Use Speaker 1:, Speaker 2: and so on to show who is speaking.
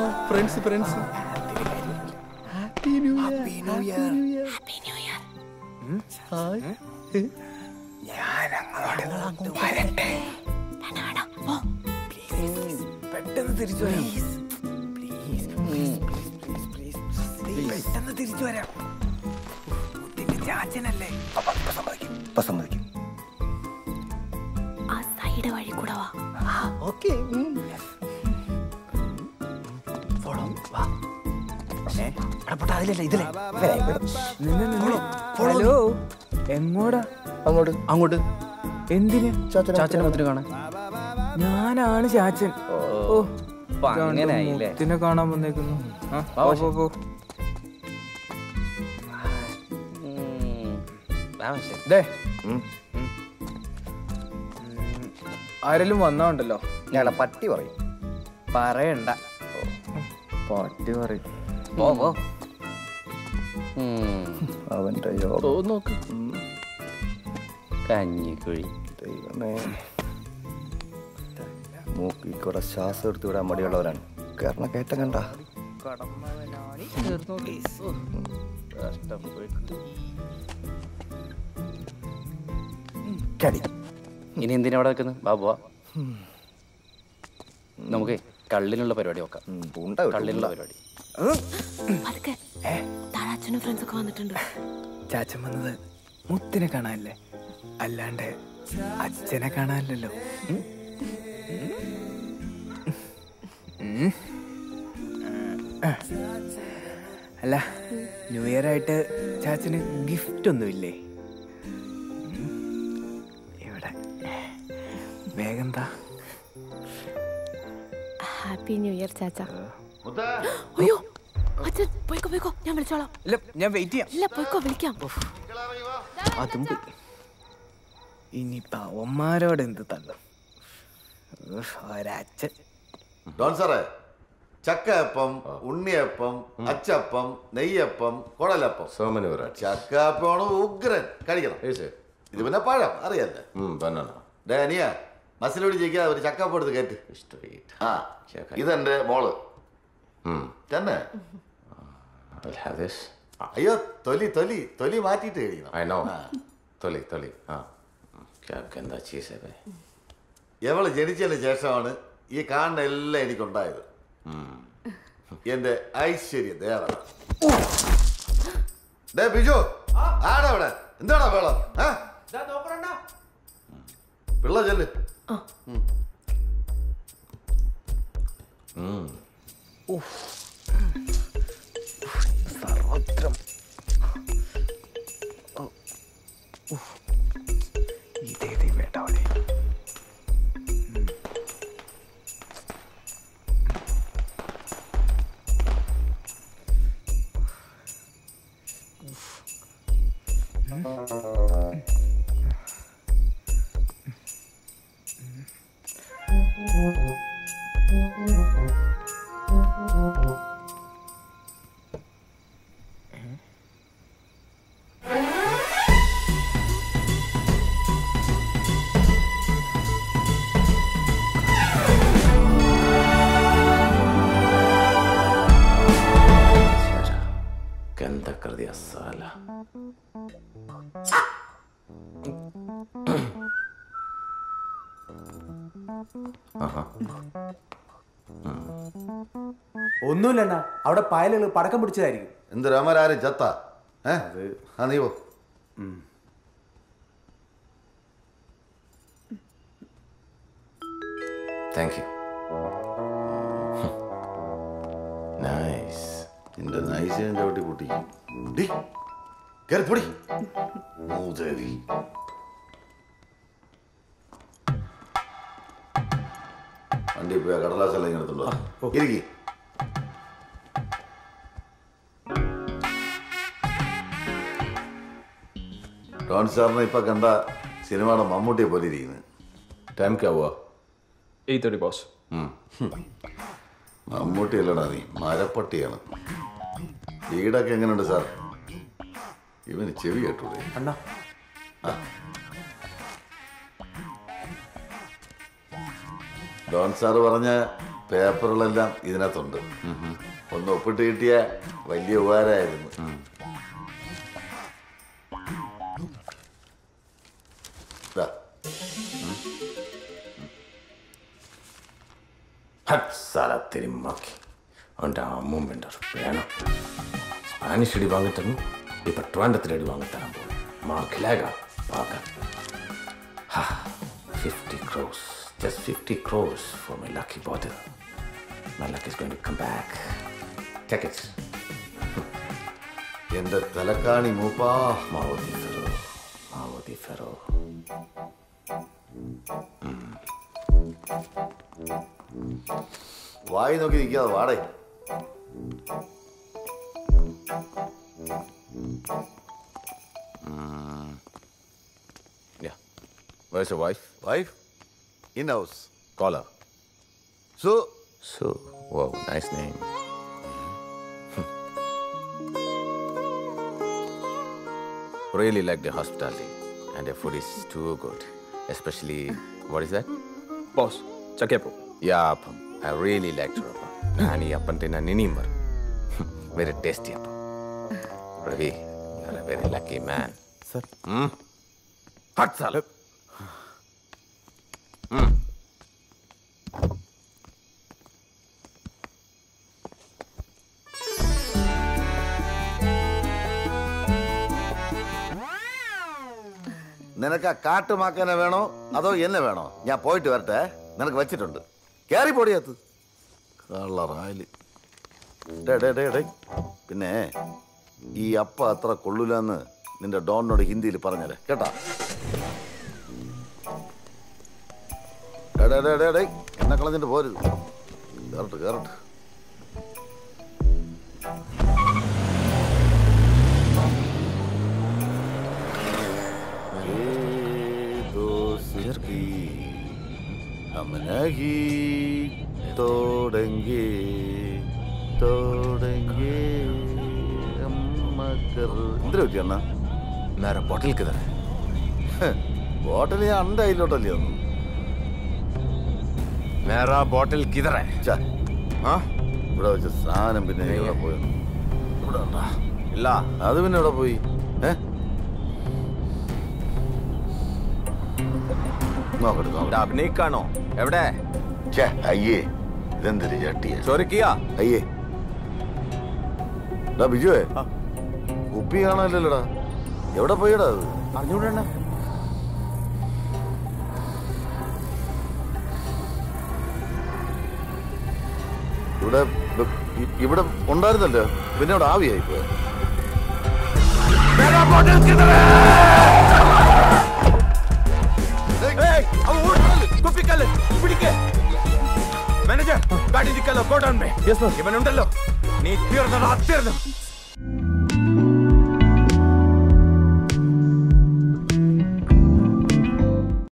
Speaker 1: Friends friends happy new year happy new year hi
Speaker 2: ഞാൻ അങ്ങോട്ട് വരട്ടെ പെട്ടെന്ന് തിരിച്ചു വരാം പെട്ടെന്ന് തിരിച്ചു വരാം മുത്തിന്റെ ചാച്ചനല്ലേ
Speaker 3: ഇപ്പൊ സമ്മതിക്കും
Speaker 4: ആ സൈഡ് വഴി കൂടെ വാ
Speaker 1: ഓക്കെ
Speaker 3: അതിലല്ല ഇതിലെ
Speaker 2: ഹലോ എങ്ങോടാ
Speaker 1: അങ്ങോട്ട് അങ്ങോട്ട്
Speaker 2: എന്തിന്
Speaker 1: ചാച്ചനെ മുത്തിന് കാണാൻ
Speaker 2: ഞാനാണ് ചാച്ചൻ ഓ
Speaker 5: അപ്പൊ അങ്ങനെയായില്ലേ?
Speaker 2: മുത്തിനെ കാണാൻ വന്നേക്കുന്നു ആ,
Speaker 5: വാ,
Speaker 2: പോ,
Speaker 5: പക്ഷേ.
Speaker 2: പോ, പോ. ദേ. ഉം. ആരെങ്കിലും വന്നാ ഉണ്ടല്ലോ
Speaker 3: ഞങ്ങളെ പട്ടി പറയും
Speaker 2: പറയണ്ട പട്ടി പറയും
Speaker 5: പോ പോ
Speaker 3: അവന്റെ
Speaker 1: ഓ നോക്ക്
Speaker 5: കഞ്ഞിക്കുഴി
Speaker 3: ദൈവമേ മൂക്കി കുറെ ശ്വാസം എടുത്ത് വിടാൻ മടിയുള്ളവരാണ് കയറണ കയറ്റം കണ്ട കടി
Speaker 5: ഇനി എന്തിനാ അവിടെ നിൽക്കുന്നത് ബാബുവാ നമുക്ക് കള്ളിനുള്ള പരിപാടി നോക്കാം
Speaker 3: പൂണ്ട
Speaker 5: കള്ളിനുള്ള പരിപാടി
Speaker 4: പതുക്കെ താഴെ അച്ഛനും ഫ്രണ്ട്സ് ഒക്കെ വന്നിട്ടുണ്ട്
Speaker 2: ചാച്ചൻ വന്നത് മുത്തിനെ കാണാനല്ലേ അല്ലാണ്ട് അച്ഛനെ കാണാനല്ലോ ഉം? ഉം. ആ. അല്ല ന്യൂ ഇയർ ആയിട്ട് ചാച്ചന് ഗിഫ്റ്റ് ഒന്നുമില്ലേ ഉം. ഇവിടെ വേഗം താ
Speaker 4: ഹാപ്പി ന്യൂ ഇയർ ചാച്ച അയ്യോ അച്ഛൻ പോയിക്കോ പോയിക്കോ ഞാൻ വിളിച്ചോളാം
Speaker 2: ഇല്ല ഞാൻ വെയിറ്റ് ചെയ്യാം
Speaker 4: ഇല്ല പോയിക്കോ വിളിക്കാം
Speaker 2: അതും പോയി ഇനിയിപ്പോ അവന്മാരോട് എന്ത് തള്ളും ഉഫ്, ഒരച്ഛൻ
Speaker 6: ഡോൺ സാറേ ചക്കയപ്പം ഉണ്ണിയപ്പം അച്ചപ്പം നെയ്യപ്പം കുടലപ്പം
Speaker 7: So many varieties.
Speaker 6: ചക്കയപ്പമാണ് ഉഗ്രൻ കഴിക്കണം
Speaker 7: Is it?
Speaker 6: ഇത് പിന്നെ പഴം അറിയാല്ലേ
Speaker 7: Mm, banana.
Speaker 6: ഡേ അനിയ മസിലോട് ജയിക്കാതെ ഒരു ചക്കപ്പം എടുത്ത് കയറ്റ്
Speaker 7: Straight.
Speaker 6: ആ ഇതെന്റെ മോള്
Speaker 7: Mm.
Speaker 6: തന്നെ
Speaker 7: I'll have this.
Speaker 6: അയ്യോ തൊലി തൊലി തൊലി മാറ്റിയിട്ട് കഴിക്കണം
Speaker 7: I know.
Speaker 6: ആ.
Speaker 7: Toli, toli. Ah. क्या गंदा चीज है भाई
Speaker 6: എവള് ജനിച്ചതിന് ശേഷമാണ് ഈ കാണുന്ന എല്ലാം എനിക്കുണ്ടായത് എന്റെ ഐശ്വര്യം ദേവ ഡേ ബിജു ആടാ അവിടെ എന്താടാ വേളം ഏ? പിള്ള ചെല്ല്
Speaker 2: സർവത്രം ഓ, ഉഫ്. ഇതേത് വേണ്ട അവിടെ
Speaker 7: गंदा कर दिया साला
Speaker 8: ഒന്നുമില്ലണ്ണ അവിടെ പായലുകൾ പടക്കം പിടിച്ചതായിരിക്കും
Speaker 6: എന്ത് രാമരാരും ചത്ത ഏ ആ നീ പോ
Speaker 7: Thank you. nice.
Speaker 6: നിന്റെ നൈസിനെ ചവിട്ടി കൂട്ടി ഡി കേറി പൊടി മൂതേവി വണ്ടി പോയി ആ കടലാസെല്ലാം ഇങ്ങനെ എടുത്തുള്ളൂ ഇരിക്കി ഡോൺ സാറിനെ ഇപ്പൊ കണ്ട സിനിമയുടെ മമ്മൂട്ടിയെ പോലെ ഇരിക്കുന്നത്
Speaker 7: टाइम क्या हुआ
Speaker 1: എയ്റ്റ് തേർട്ടി ബോസ്
Speaker 6: മമ്മൂട്ടി അല്ലടാ നീ മരപ്പട്ടിയാണ് വീടൊക്കെ എങ്ങനെയുണ്ട് സാർ ഇവന് ചെവി കേട്ടൂടെ
Speaker 8: അണ്ണ
Speaker 6: ഡോൺ സാറ് പറഞ്ഞ പേപ്പറുകളെല്ലാം ഇതിനകത്തുണ്ട് ഒന്ന് ഒപ്പിട്ട് കിട്ടിയ വലിയ ഉപകാരമായിരുന്നു ദാ,
Speaker 7: ഹട്ട് സാല തിരുമ്മാക്കി അവൻ്റെ അമ്മൂമ്മൻ്റെ വേണം സ്പാനിഷ് അടി വാങ്ങിത്തന്നു ഇപ്പൊ ട്രിവാൻഡത്തിൽ അടി വാങ്ങിത്തരാൻ പോകും മാർക്കിലേക പാക്കാൻ fifty cross just fifty cross for my lucky bottle my luck is going to come back tickets
Speaker 6: എന്റെ തലക്കാണി മൂപ്പാ
Speaker 7: മാവതി ഫെറോ മാവതി ഫെറോ
Speaker 6: വായി നോക്കി നിൽക്കാതെ വാടേ
Speaker 7: Yeah. Where's your wife?
Speaker 6: Wife in house
Speaker 7: Call her.
Speaker 6: So
Speaker 7: So, whoa, nice name. really like the hospitality, and the food is too good. Especially, what is that?
Speaker 1: Boss ചക്കയപ്പം
Speaker 7: Yeah, appam. I really like your appam. ഞാൻ ഈ അപ്പം തിന്നാൻ ഇനിയും വരും very tasty appam Ravi you are a very lucky man
Speaker 8: sir
Speaker 7: ഹട്ട് സാല
Speaker 6: നിനക്ക് ആ കാട്ടുമാക്കനെ വേണോ അതോ എന്നെ വേണോ ഞാൻ പോയിട്ട് വരട്ടെ നിനക്ക് വെച്ചിട്ടുണ്ട് കയറി പൊടിയത്ത് കള്ളറായല് ഡേ ഡേ ഡേ ഡേ പിന്നെ ഈ അപ്പ അത്ര കൊള്ളൂലെന്ന് നിന്റെ ഡോണിനോട് ഹിന്ദിയിൽ പറഞ്ഞത് കേട്ടാ ഡേ, ഡേ, ഡേ, ഡേ, ഡേ, എന്നെ കളഞ്ഞിട്ട് പോരുത് കേറട്ട് കേറട്ട് ये दोस्ती हम नहीं तोड़ेंगे तोड़ेंगे हम मगर എന്തിനാ പറ്റി അണ്ണാ
Speaker 7: മേരെ ബോട്ടിൽ കിതറ
Speaker 6: ബോട്ടിൽ ഞാൻ അണ്ട അതിലോട്ടല്ലേ വന്നു
Speaker 7: മേരാ ബോട്ടിൽ കിതറ
Speaker 6: ഛെ, ആ ഇവിടെ വെച്ച സാധനം പിന്നെ ഇവിടെ പോയി ഇവിടെ ഉണ്ടാ
Speaker 7: ഇല്ല
Speaker 6: അത് പിന്നെ ഇവിടെ പോയി ഏ നോക്കട്ടെ നോക്കട്ടെ
Speaker 7: അഭിനയിക്കാണോ എവിടെ
Speaker 6: ഛേ, അയ്യേ ഇതെന്തൊരു ചട്ടിയ
Speaker 7: ചോരിക്കിയാ
Speaker 6: അയ്യേ ഡാ ബിജുവേ കുപ്പി കാണാനില്ലല്ലോടാ എവിടെ പോയിടാ അത്
Speaker 8: അറിഞ്ഞൂടണ്ണ
Speaker 6: ഇവിടെ ഇ- ഇവിടെ ഉണ്ടായിരുന്നല്ലോ പിന്നെ അവിടെ ആവിയായി പോയ
Speaker 7: കുപ്പിക്കല്ല് പിടിക്ക് മാനേജർ ഗാഡി നിൽക്കല്ലോ ഗോഡൗൺ മേ ഇവനുണ്ടല്ലോ നീ തീർന്നതാ തീർന്നു